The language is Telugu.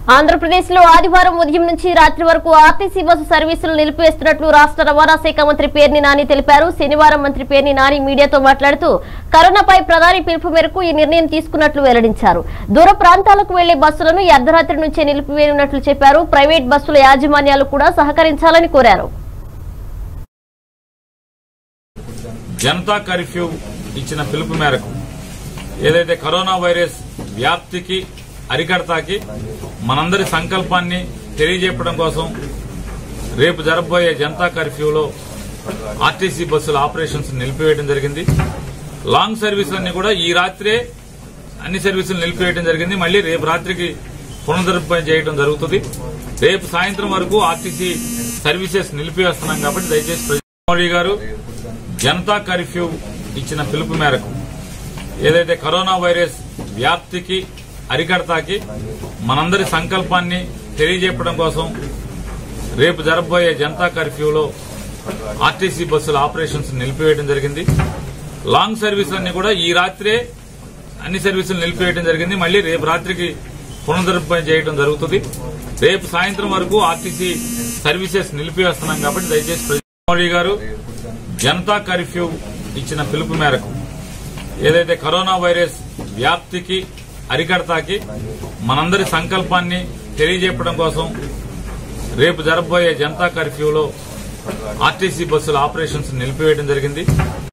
ఆంధ్రప్రదేశ్ లో ఆదివారం ఉదయం నుంచి రాత్రి వరకు ఆర్టీసీ బస్సు సర్వీసులు నిలిపివేస్తున్నట్లు రాష్ట్ర రవాణా శాఖ మంత్రి పేర్ని నాని తెలిపారు శనివారం మంత్రి పేర్ని నాని మీడియాతో మాట్లాడుతూ కరోనాపై ప్రధాని పిలుపు మేరకు ఈ నిర్ణయం తీసుకున్నట్లు వెల్లడించారు దూర ప్రాంతాలకు వెళ్లే బస్సులను ఈ అర్ధరాత్రి నుంచే నిలిపివేయనున్నట్లు చెప్పారు ప్రైవేట్ బస్సుల యాజమాన్యాలు కూడా సహకరించాలని కోరారు జనతా కర్ఫ్యూ ఇచ్చిన పిలుపు మేరకు ఏదైతే కరోనా వైరస్ వ్యాప్తికి అరికడతాకి మనందరి సంకల్పాన్ని తెలియజెప్పడం కోసం రేపు జరగబోయే జనతా కర్ఫ్యూలో ఆర్టీసీ బస్సుల ఆపరేషన్స్ నిలిపివేయడం జరిగింది లాంగ్ సర్వీసులన్నీ కూడా ఈ రాత్రే అన్ని సర్వీసులు నిలిపివేయడం జరిగింది మళ్ళీ రేపు రాత్రికి పునరుద్ధరణ చేయడం జరుగుతుంది రేపు సాయంత్రం వరకు ఆర్టీసీ సర్వీసెస్ నిలిపివేస్తున్నాం కాబట్టి దయచేసి ప్రజ- మోడీ గారు జనతా కర్ఫ్యూ ఇచ్చిన పిలుపు మేరకు ఏదైతే కరోనా వైరస్ వ్యాప్తికి అరికడతాకి మనందరి సంకల్పాన్ని తెలియజెప్పడం కోసం రేపు జరగబోయే జనతా కర్ఫ్యూలో ఆర్టీసీ బస్సుల ఆపరేషన్స్ నిలిపివేయడం జరిగింది లాంగ్ సర్వీసులన్నీ కూడా ఈ రాత్రే అన్ని సర్వీసులు నిలిపివేయడం జరిగింది మళ్ళీ రేపు రాత్రికి పునరుద్ధరణ చేయడం జరుగుతుంది రేపు సాయంత్రం వరకు ఆర్టీసీ సర్వీసెస్ నిలిపివేస్తున్నాం కాబట్టి దయచేసి ప్రజ- మోడీ గారు జనతా కర్ఫ్యూ ఇచ్చిన పిలుపు మేరకు ఏదైతే కరోనా వైరస్ వ్యాప్తికి అరికడతాకి మనందరి సంకల్పాన్ని తెలియజెప్పడం కోసం రేపు జరగబోయే జనతా కర్ఫ్యూలో ఆర్టీసీ బస్సుల ఆపరేషన్స్ నిలిపివేయడం జరిగింది